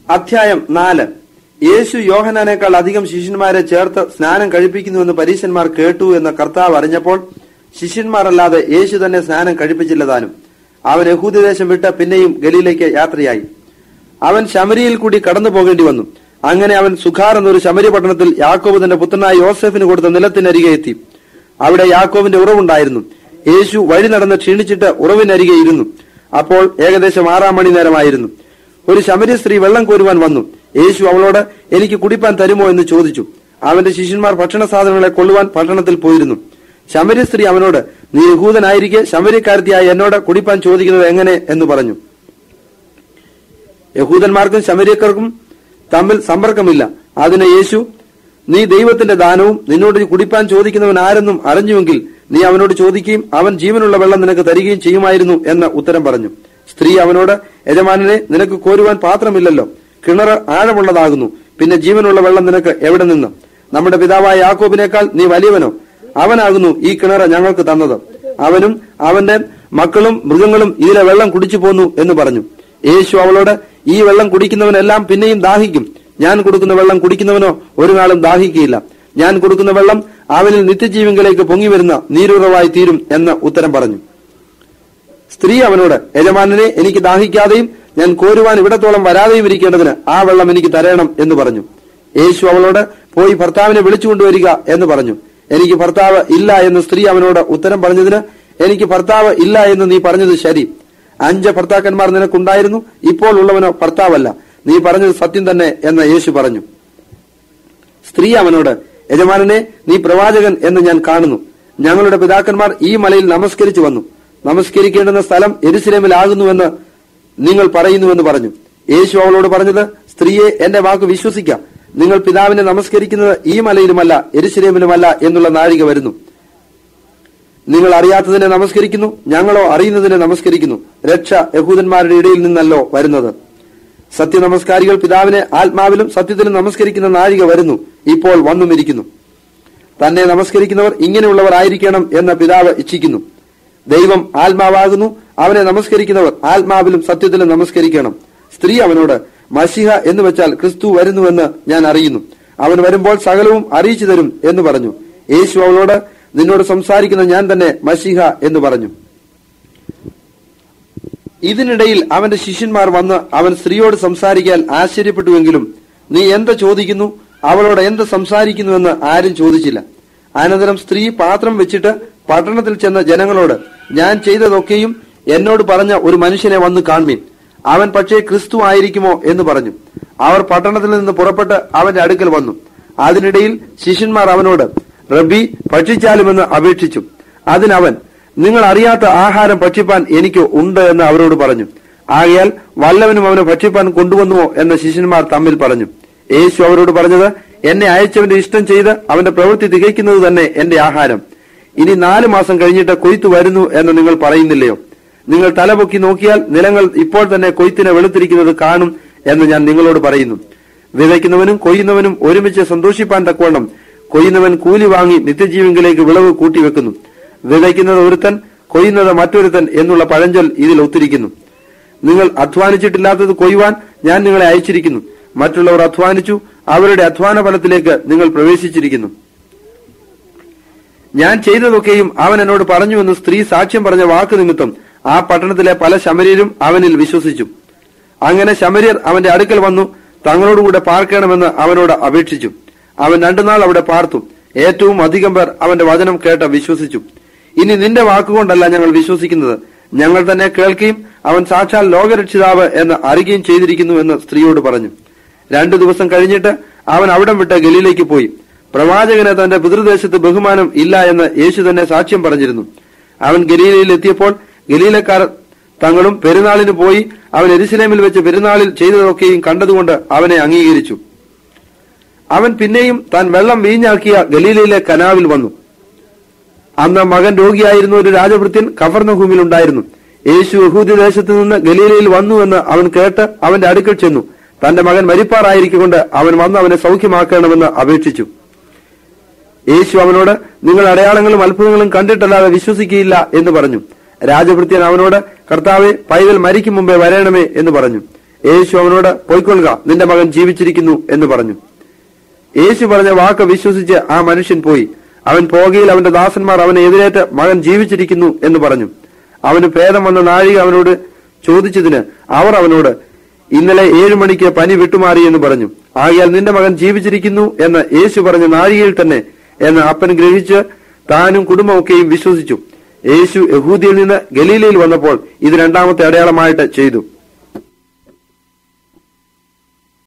അധ്യായം നാല് യേശു യോഹനാനേക്കാൾ അധികം ശിഷ്യന്മാരെ ചേർത്ത് സ്നാനം കഴിപ്പിക്കുന്നുവെന്ന് പരീശന്മാർ കേട്ടു എന്ന് കർത്താവ് അറിഞ്ഞപ്പോൾ ശിഷ്യന്മാരല്ലാതെ യേശു തന്നെ സ്നാനം കഴിപ്പിച്ചില്ല താനും അവൻ യഹൂദദേശം വിട്ട് പിന്നെയും ഗലിയിലേക്ക് യാത്രയായി അവൻ ശമരിയിൽ കൂടി കടന്നു പോകേണ്ടി വന്നു അങ്ങനെ അവൻ സുഖാർ എന്നൊരു ശമരി പട്ടണത്തിൽ യാക്കോബ് തന്റെ പുത്രനായ യോസെഫിന് കൊടുത്ത നിലത്തിനരികെ എത്തി അവിടെ യാക്കോബിന്റെ ഉറവുണ്ടായിരുന്നു യേശു വഴി നടന്ന് ക്ഷീണിച്ചിട്ട് ഉറവിനരികെ ഇരുന്നു അപ്പോൾ ഏകദേശം ആറാം മണി നേരമായിരുന്നു ഒരു ശമരി സ്ത്രീ വെള്ളം കോരുവാൻ വന്നു യേശു അവളോട് എനിക്ക് കുടിപ്പാൻ തരുമോ എന്ന് ചോദിച്ചു അവന്റെ ശിഷ്യന്മാർ ഭക്ഷണ സാധനങ്ങളെ കൊള്ളുവാൻ പട്ടണത്തിൽ പോയിരുന്നു ശമരി സ്ത്രീ അവനോട് നീ യഹൂദനായിരിക്കെ ശമരിക്കാരത്തിയായ എന്നോട് കുടിപ്പാൻ ചോദിക്കുന്നത് എങ്ങനെ എന്ന് പറഞ്ഞു യഹൂദന്മാർക്കും ശമരിയക്കാർക്കും തമ്മിൽ സമ്പർക്കമില്ല അതിന് യേശു നീ ദൈവത്തിന്റെ ദാനവും നിന്നോട് കുടിപ്പാൻ ചോദിക്കുന്നവൻ ആരെന്നും അറിഞ്ഞുവെങ്കിൽ നീ അവനോട് ചോദിക്കുകയും അവൻ ജീവനുള്ള വെള്ളം നിനക്ക് തരികയും ചെയ്യുമായിരുന്നു എന്ന് ഉത്തരം പറഞ്ഞു സ്ത്രീ അവനോട് യജമാനനെ നിനക്ക് കോരുവാൻ പാത്രമില്ലല്ലോ കിണർ ആഴമുള്ളതാകുന്നു പിന്നെ ജീവനുള്ള വെള്ളം നിനക്ക് എവിടെ നിന്ന് നമ്മുടെ പിതാവായ യാക്കോബിനേക്കാൾ നീ വലിയവനോ അവനാകുന്നു ഈ കിണർ ഞങ്ങൾക്ക് തന്നത് അവനും അവന്റെ മക്കളും മൃഗങ്ങളും ഇതിലെ വെള്ളം കുടിച്ചു പോന്നു എന്ന് പറഞ്ഞു യേശു അവളോട് ഈ വെള്ളം കുടിക്കുന്നവനെല്ലാം പിന്നെയും ദാഹിക്കും ഞാൻ കൊടുക്കുന്ന വെള്ളം കുടിക്കുന്നവനോ ഒരു നാളും ദാഹിക്കുകയില്ല ഞാൻ കൊടുക്കുന്ന വെള്ളം അവനിൽ നിത്യജീവങ്കിലേക്ക് പൊങ്ങി വരുന്ന നീരുറവായി തീരും എന്ന് ഉത്തരം പറഞ്ഞു സ്ത്രീ അവനോട് യജമാനനെ എനിക്ക് ദാഹിക്കാതെയും ഞാൻ കോരുവാൻ ഇവിടത്തോളം വരാതെയും ഇരിക്കേണ്ടതിന് ആ വെള്ളം എനിക്ക് തരണം എന്ന് പറഞ്ഞു യേശു അവളോട് പോയി ഭർത്താവിനെ വിളിച്ചുകൊണ്ടുവരിക എന്ന് പറഞ്ഞു എനിക്ക് ഭർത്താവ് ഇല്ല എന്ന് സ്ത്രീ അവനോട് ഉത്തരം പറഞ്ഞതിന് എനിക്ക് ഭർത്താവ് ഇല്ല എന്ന് നീ പറഞ്ഞത് ശരി അഞ്ച് ഭർത്താക്കന്മാർ നിനക്കുണ്ടായിരുന്നു ഇപ്പോൾ ഉള്ളവനോ ഭർത്താവല്ല നീ പറഞ്ഞത് സത്യം തന്നെ എന്ന് യേശു പറഞ്ഞു സ്ത്രീ അവനോട് യജമാനനെ നീ പ്രവാചകൻ എന്ന് ഞാൻ കാണുന്നു ഞങ്ങളുടെ പിതാക്കന്മാർ ഈ മലയിൽ നമസ്കരിച്ചു വന്നു നമസ്കരിക്കേണ്ടുന്ന സ്ഥലം എരുസലേമിലാകുന്നുവെന്ന് നിങ്ങൾ പറയുന്നുവെന്ന് പറഞ്ഞു യേശു അവളോട് പറഞ്ഞത് സ്ത്രീയെ എന്റെ വാക്ക് വിശ്വസിക്കാം നിങ്ങൾ പിതാവിനെ നമസ്കരിക്കുന്നത് ഈ മലയിലുമല്ല എരുസലേമിലുമല്ല എന്നുള്ള നാഴിക വരുന്നു നിങ്ങൾ അറിയാത്തതിനെ നമസ്കരിക്കുന്നു ഞങ്ങളോ അറിയുന്നതിനെ നമസ്കരിക്കുന്നു രക്ഷ യഹൂദന്മാരുടെ ഇടയിൽ നിന്നല്ലോ വരുന്നത് സത്യനമസ്കാരികൾ പിതാവിനെ ആത്മാവിലും സത്യത്തിലും നമസ്കരിക്കുന്ന നാഴിക വരുന്നു ഇപ്പോൾ വന്നുമിരിക്കുന്നു തന്നെ നമസ്കരിക്കുന്നവർ ഇങ്ങനെയുള്ളവർ ആയിരിക്കണം എന്ന് പിതാവ് ഇച്ഛിക്കുന്നു ദൈവം ആത്മാവാകുന്നു അവനെ നമസ്കരിക്കുന്നവർ ആത്മാവിലും സത്യത്തിലും നമസ്കരിക്കണം സ്ത്രീ അവനോട് മഷിഹ എന്ന് വെച്ചാൽ ക്രിസ്തു വരുന്നുവെന്ന് ഞാൻ അറിയുന്നു അവൻ വരുമ്പോൾ സകലവും അറിയിച്ചു തരും എന്ന് പറഞ്ഞു യേശു അവളോട് നിന്നോട് സംസാരിക്കുന്ന ഞാൻ തന്നെ മഷിഹ എന്ന് പറഞ്ഞു ഇതിനിടയിൽ അവന്റെ ശിഷ്യന്മാർ വന്ന് അവൻ സ്ത്രീയോട് സംസാരിക്കാൻ ആശ്ചര്യപ്പെട്ടുവെങ്കിലും നീ എന്ത് ചോദിക്കുന്നു അവളോട് എന്ത് സംസാരിക്കുന്നുവെന്ന് ആരും ചോദിച്ചില്ല അനന്തരം സ്ത്രീ പാത്രം വെച്ചിട്ട് പട്ടണത്തിൽ ചെന്ന ജനങ്ങളോട് ഞാൻ ചെയ്തതൊക്കെയും എന്നോട് പറഞ്ഞ ഒരു മനുഷ്യനെ വന്ന് കാൺമീൻ അവൻ പക്ഷേ ക്രിസ്തു ആയിരിക്കുമോ എന്ന് പറഞ്ഞു അവർ പട്ടണത്തിൽ നിന്ന് പുറപ്പെട്ട് അവന്റെ അടുക്കൽ വന്നു അതിനിടയിൽ ശിഷ്യന്മാർ അവനോട് റബ്ബി ഭക്ഷിച്ചാലുമെന്ന് അപേക്ഷിച്ചു അതിനവൻ നിങ്ങൾ അറിയാത്ത ആഹാരം ഭക്ഷിപ്പാൻ എനിക്ക് ഉണ്ട് എന്ന് അവരോട് പറഞ്ഞു ആകയാൽ വല്ലവനും അവനെ ഭക്ഷിപ്പാൻ കൊണ്ടുവന്നുവോ എന്ന് ശിഷ്യന്മാർ തമ്മിൽ പറഞ്ഞു യേശു അവരോട് പറഞ്ഞത് എന്നെ അയച്ചവന്റെ ഇഷ്ടം ചെയ്ത് അവന്റെ പ്രവൃത്തി തികയ്ക്കുന്നത് തന്നെ എന്റെ ആഹാരം ഇനി നാല് മാസം കഴിഞ്ഞിട്ട് കൊയ്ത്ത് വരുന്നു എന്ന് നിങ്ങൾ പറയുന്നില്ലയോ നിങ്ങൾ തലപൊക്കി നോക്കിയാൽ നിലങ്ങൾ ഇപ്പോൾ തന്നെ കൊയ്ത്തിനെ വെളുത്തിരിക്കുന്നത് കാണും എന്ന് ഞാൻ നിങ്ങളോട് പറയുന്നു വിതയ്ക്കുന്നവനും കൊയ്യുന്നവനും ഒരുമിച്ച് സന്തോഷിപ്പാൻ തക്കവണ്ണം കൊയ്യുന്നവൻ കൂലി വാങ്ങി നിത്യജീവങ്കിലേക്ക് വിളവ് കൂട്ടിവെക്കുന്നു വിതയ്ക്കുന്നത് ഒരുത്തൻ കൊയ്യുന്നത് മറ്റൊരുത്തൻ എന്നുള്ള പഴഞ്ചൊൽ ഇതിൽ ഒത്തിരിക്കുന്നു നിങ്ങൾ അധ്വാനിച്ചിട്ടില്ലാത്തത് കൊയ്യുവാൻ ഞാൻ നിങ്ങളെ അയച്ചിരിക്കുന്നു മറ്റുള്ളവർ അധ്വാനിച്ചു അവരുടെ അധ്വാന ഫലത്തിലേക്ക് നിങ്ങൾ പ്രവേശിച്ചിരിക്കുന്നു ഞാൻ ചെയ്തതൊക്കെയും അവൻ എന്നോട് പറഞ്ഞു എന്ന് സ്ത്രീ സാക്ഷ്യം പറഞ്ഞ വാക്ക് നിമിത്തം ആ പട്ടണത്തിലെ പല ശമര്യരും അവനിൽ വിശ്വസിച്ചു അങ്ങനെ ശമര്യർ അവന്റെ അടുക്കൽ വന്നു തങ്ങളോടുകൂടെ പാർക്കണമെന്ന് അവനോട് അപേക്ഷിച്ചു അവൻ രണ്ടുനാൾ അവിടെ പാർത്തു ഏറ്റവും അധികം പേർ അവന്റെ വചനം കേട്ട വിശ്വസിച്ചു ഇനി നിന്റെ വാക്കുകൊണ്ടല്ല ഞങ്ങൾ വിശ്വസിക്കുന്നത് ഞങ്ങൾ തന്നെ കേൾക്കുകയും അവൻ സാക്ഷാൽ ലോകരക്ഷിതാവ് എന്ന് അറിയുകയും ചെയ്തിരിക്കുന്നു എന്ന് സ്ത്രീയോട് പറഞ്ഞു രണ്ടു ദിവസം കഴിഞ്ഞിട്ട് അവൻ അവിടം വിട്ട് ഗലിയിലേക്ക് പോയി പ്രവാചകന് തന്റെ പിതൃദേശത്ത് ബഹുമാനം ഇല്ല എന്ന് യേശു തന്നെ സാക്ഷ്യം പറഞ്ഞിരുന്നു അവൻ ഗലീലയിൽ എത്തിയപ്പോൾ ഗലീലക്കാർ തങ്ങളും പെരുന്നാളിന് പോയി അവൻ എരുസലേമിൽ വെച്ച് പെരുന്നാളിൽ ചെയ്തതൊക്കെയും കണ്ടതുകൊണ്ട് അവനെ അംഗീകരിച്ചു അവൻ പിന്നെയും താൻ വെള്ളം വീഞ്ഞാക്കിയ ഗലീലയിലെ കനാവിൽ വന്നു അന്ന് മകൻ രോഗിയായിരുന്ന ഒരു രാജഭൃത്യൻ കഫർണഭൂമിയിൽ ഉണ്ടായിരുന്നു യേശു യഹൂദി ദേശത്ത് നിന്ന് ഗലീലയിൽ വന്നുവെന്ന് അവൻ കേട്ട് അവന്റെ അടുക്കൽ ചെന്നു തന്റെ മകൻ മരിപ്പാറായിരിക്കൊണ്ട് അവൻ വന്ന് അവനെ സൗഖ്യമാക്കണമെന്ന് അപേക്ഷിച്ചു യേശു അവനോട് നിങ്ങൾ അടയാളങ്ങളും അത്ഭുതങ്ങളും കണ്ടിട്ടല്ലാതെ വിശ്വസിക്കുകയില്ല എന്ന് പറഞ്ഞു രാജഭൃത്യൻ അവനോട് കർത്താവെ പൈതൽ മരിക്കും മുമ്പേ വരേണമേ എന്ന് പറഞ്ഞു യേശു അവനോട് പൊയ്ക്കൊള്ളുക നിന്റെ മകൻ ജീവിച്ചിരിക്കുന്നു എന്ന് പറഞ്ഞു യേശു പറഞ്ഞ വാക്ക് വിശ്വസിച്ച് ആ മനുഷ്യൻ പോയി അവൻ പോകയിൽ അവന്റെ ദാസന്മാർ അവനെ എതിരേറ്റ് മകൻ ജീവിച്ചിരിക്കുന്നു എന്ന് പറഞ്ഞു അവന് ഭേദം വന്ന നാഴിക അവനോട് ചോദിച്ചതിന് അവർ അവനോട് ഇന്നലെ ഏഴു മണിക്ക് പനി വിട്ടുമാറി എന്ന് പറഞ്ഞു ആകയാൽ നിന്റെ മകൻ ജീവിച്ചിരിക്കുന്നു എന്ന് യേശു പറഞ്ഞ നാഴികയിൽ തന്നെ എന്ന് അപ്പൻ ഗ്രഹിച്ച് താനും കുടുംബമൊക്കെയും വിശ്വസിച്ചു യേശു യഹൂദിയിൽ നിന്ന് ഗലീലയിൽ വന്നപ്പോൾ ഇത് രണ്ടാമത്തെ അടയാളമായിട്ട് ചെയ്തു